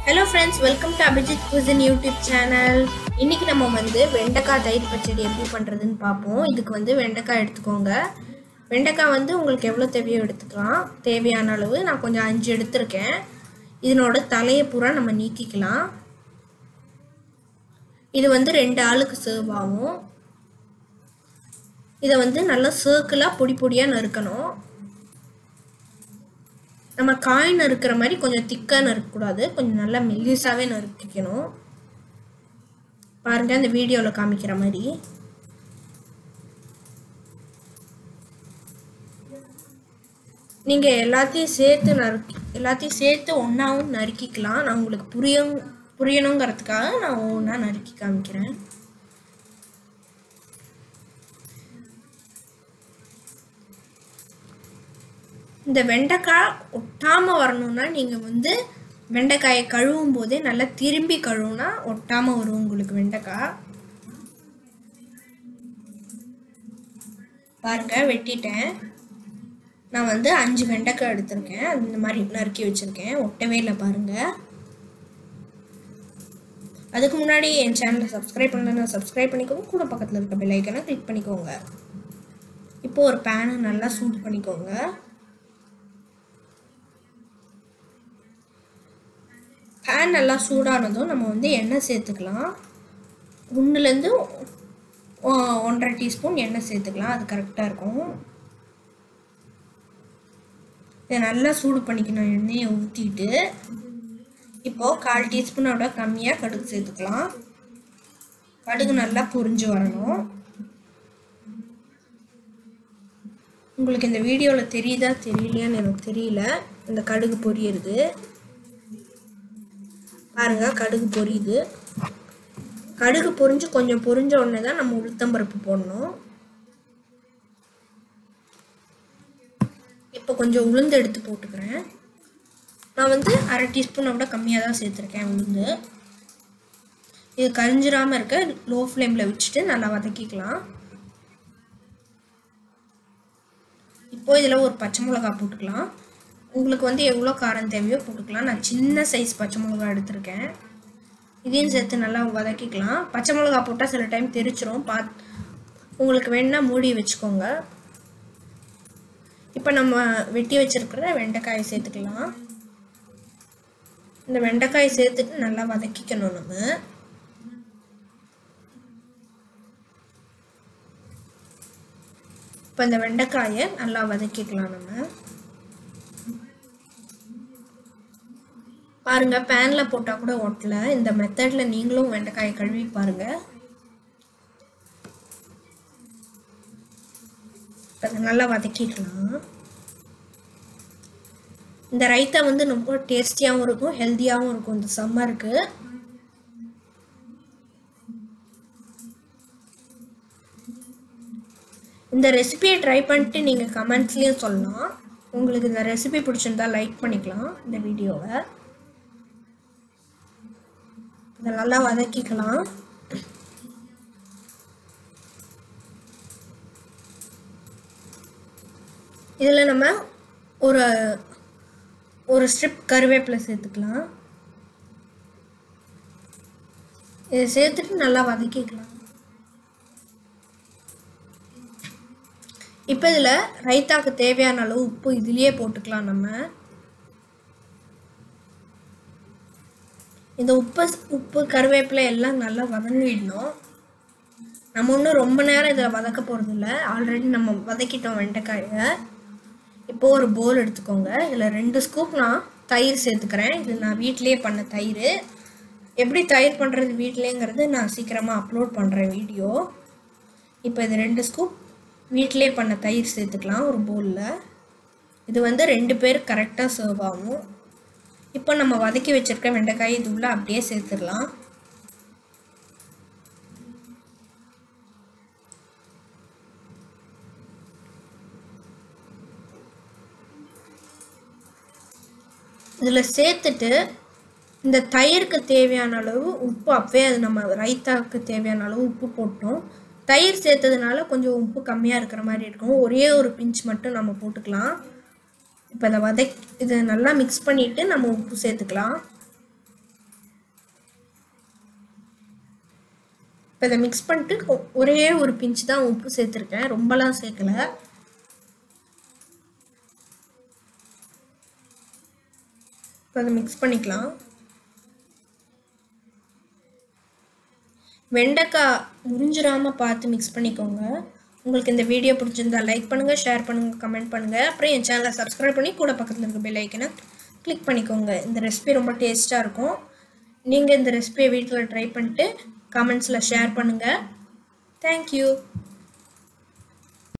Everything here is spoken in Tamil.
hello friends welcome to Abhijit cuisine YouTube channel இன்னைக்கு நம்ம வந்து வெண்டைக்காய் தயிர் பச்சடி எப்படி பண்ணுறதுன்னு பார்ப்போம் இதுக்கு வந்து வெண்டைக்காய் எடுத்துக்கோங்க வெண்டைக்காய் வந்து உங்களுக்கு எவ்வளோ தேவையோ எடுத்துக்கலாம் தேவையான அளவு நான் கொஞ்சம் அஞ்சு எடுத்திருக்கேன் இதனோட தலையை பூரா நம்ம நீக்கிக்கலாம் இது வந்து ரெண்டு ஆளுக்கு சர்வ் ஆகும் இதை வந்து நல்லா சர்க்கிளாக பொடி பொடியாக நறுக்கணும் நம்ம காய் நறுக்கிற மாதிரி கொஞ்சம் திக்காக நறுக்கக்கூடாது கொஞ்சம் நல்லா மெல்லிசாவே நறுக்கிக்கணும் பாருங்க இந்த வீடியோவில் காமிக்கிற மாதிரி நீங்கள் எல்லாத்தையும் சேர்த்து நறுக்கி எல்லாத்தையும் சேர்த்து ஒன்றாவும் நறுக்கிக்கலாம் நான் உங்களுக்கு புரியும் புரியணுங்கிறதுக்காக நான் ஒன்றா நறுக்கி காமிக்கிறேன் இந்த வெண்டைக்காய் ஒட்டாமல் வரணும்னா நீங்கள் வந்து வெண்டைக்காயை கழுவும் போதே நல்லா திரும்பி கழுவுனா ஒட்டாமல் வரும் உங்களுக்கு வெண்டைக்காய் பாருங்க வெட்டிட்டேன் நான் வந்து அஞ்சு வெண்டைக்காய் எடுத்திருக்கேன் இந்த மாதிரி நறுக்கி வச்சுருக்கேன் ஒட்டவே இல்லை பாருங்கள் அதுக்கு முன்னாடி என் சேனலை சப்ஸ்கிரைப் பண்ணலன்னா சப்ஸ்கிரைப் பண்ணிக்கோங்க கூட பக்கத்தில் இருக்க பெல் ஐக்கனை கிளிக் பண்ணிக்கோங்க இப்போ ஒரு பேனை நல்லா சூடு பண்ணிக்கோங்க பேன் நல்லா சூடானதும் நம்ம வந்து எண்ணெய் சேர்த்துக்கலாம் ஒன்றுலேருந்து ஒன்றரை டீஸ்பூன் எண்ணெய் சேர்த்துக்கலாம் அது கரெக்டாக இருக்கும் இதை நல்லா சூடு பண்ணிக்கணும் எண்ணெயை ஊற்றிட்டு இப்போது கால் டீஸ்பூனோட கம்மியாக கடுகு சேர்த்துக்கலாம் கடுகு நல்லா பொரிஞ்சு வரணும் உங்களுக்கு இந்த வீடியோவில் தெரியுதா தெரியலையான்னு எனக்கு தெரியல இந்த கடுகு பொரியுறது பாருங்க கடுகு பொரியுது கடுகு பொரிஞ்சு கொஞ்சம் பொரிஞ்ச உடனே தான் நம்ம உளுத்தம்பருப்பு போடணும் இப்போ கொஞ்சம் உளுந்து எடுத்து போட்டுக்கிறேன் நான் வந்து அரை டீஸ்பூனை விட கம்மியாக தான் சேர்த்துருக்கேன் உளுந்து இது கரிஞ்சிராமல் இருக்க லோ ஃப்ளேமில் வச்சுட்டு நல்லா வதக்கிக்கலாம் இப்போ இதில் ஒரு பச்சை மிளகா போட்டுக்கலாம் உங்களுக்கு வந்து எவ்வளோ காரம் தேவையோ போட்டுக்கலாம் நான் சின்ன சைஸ் பச்சை மிளகா எடுத்திருக்கேன் இதையும் சேர்த்து நல்லா வதக்கிக்கலாம் பச்சை மிளகா போட்டால் சில டைம் தெரிச்சிரும் பாத் உங்களுக்கு வேணால் மூடி வச்சுக்கோங்க இப்போ நம்ம வெட்டி வச்சுருக்கிற வெண்டைக்காயை சேர்த்துக்கலாம் இந்த வெண்டைக்காயை சேர்த்துட்டு நல்லா வதக்கிக்கணும் நம்ம இப்போ இந்த வெண்டைக்காயை நல்லா வதக்கிக்கலாம் நம்ம பாருங்க பேன்ல போட்டா கூட ஒட்டல இந்த மெத்தட்ல நீங்களும் வெண்டைக்காயை கழுவி பாருங்க அதை நல்லா வதக்கிக்கலாம் இந்த ரைத்தா வந்து ரொம்ப டேஸ்டியாகவும் இருக்கும் ஹெல்த்தியாகவும் இருக்கும் இந்த சம்மருக்கு இந்த ரெசிபியை ட்ரை பண்ணிட்டு நீங்கள் கமெண்ட்ஸ்லேயும் சொல்லலாம் உங்களுக்கு இந்த ரெசிபி பிடிச்சிருந்தா லைக் பண்ணிக்கலாம் இந்த வீடியோவை இதை நல்லா வதக்கிக்கலாம் இதில் நம்ம ஒரு ஒரு ஸ்ட்ரிப் கருவேப்பிலை சேர்த்துக்கலாம் இதை சேர்த்துட்டு நல்லா வதக்கிக்கலாம் இப்போ இதில் ரைத்தாக்கு தேவையான அளவு உப்பு இதுலேயே போட்டுக்கலாம் நம்ம இந்த உப்பு உப்பு கருவேப்பிலை எல்லாம் நல்லா வதங்கிடணும் நம்ம ஒன்றும் ரொம்ப நேரம் இதில் வதக்க போகிறதில்ல ஆல்ரெடி நம்ம வதக்கிட்டோம் வெண்டைக்காயை இப்போது ஒரு போல் எடுத்துக்கோங்க இதில் ரெண்டு ஸ்கூப் நான் தயிர் சேர்த்துக்கிறேன் இது நான் வீட்டிலேயே பண்ண தயிர் எப்படி தயிர் பண்ணுறது வீட்டிலேங்கிறது நான் சீக்கிரமாக அப்லோட் பண்ணுறேன் வீடியோ இப்போ இது ரெண்டு ஸ்கூப் வீட்டிலே பண்ண தயிர் சேர்த்துக்கலாம் ஒரு பவுலில் இது வந்து ரெண்டு பேர் கரெக்டாக சர்வ் ஆகும் இப்போ நம்ம வதக்கி வச்சுருக்க வெண்டைக்காய் இது உள்ள அப்படியே சேர்த்துடலாம் இதில் சேர்த்துட்டு இந்த தயிருக்கு தேவையான அளவு உப்பு அப்பவே அது நம்ம ரைத்தாவுக்கு தேவையான அளவு உப்பு போட்டோம் தயிர் சேர்த்ததுனால கொஞ்சம் உப்பு கம்மியாக இருக்கிற மாதிரி இருக்கும் ஒரே ஒரு பிஞ்ச் மட்டும் நம்ம போட்டுக்கலாம் இப்போ இதை வதக் இதை நல்லா மிக்ஸ் பண்ணிவிட்டு நம்ம உப்பு சேர்த்துக்கலாம் இப்போ இதை மிக்ஸ் பண்ணிட்டு ஒ- ஒரே ஒரு பிஞ்சு தான் உப்பு சேர்த்துருக்கேன் ரொம்பலாம் சேர்க்கல இப்போ அதை மிக்ஸ் பண்ணிக்கலாம் வெண்டைக்காய் முறிஞ்சிராம பார்த்து மிக்ஸ் பண்ணிக்கோங்க உங்களுக்கு இந்த வீடியோ பிடிச்சிருந்தா லைக் பண்ணுங்கள் ஷேர் பண்ணுங்கள் கமெண்ட் பண்ணுங்கள் அப்புறம் என் சேனலை சப்ஸ்கிரைப் பண்ணி கூட பக்கத்தில் இருக்க பெல் ஐக்கனை கிளிக் பண்ணிக்கோங்க இந்த ரெசிபி ரொம்ப டேஸ்ட்டாக இருக்கும் நீங்கள் இந்த ரெசிபியை வீட்டில் ட்ரை பண்ணிட்டு கமெண்ட்ஸில் ஷேர் பண்ணுங்கள் தேங்க்யூ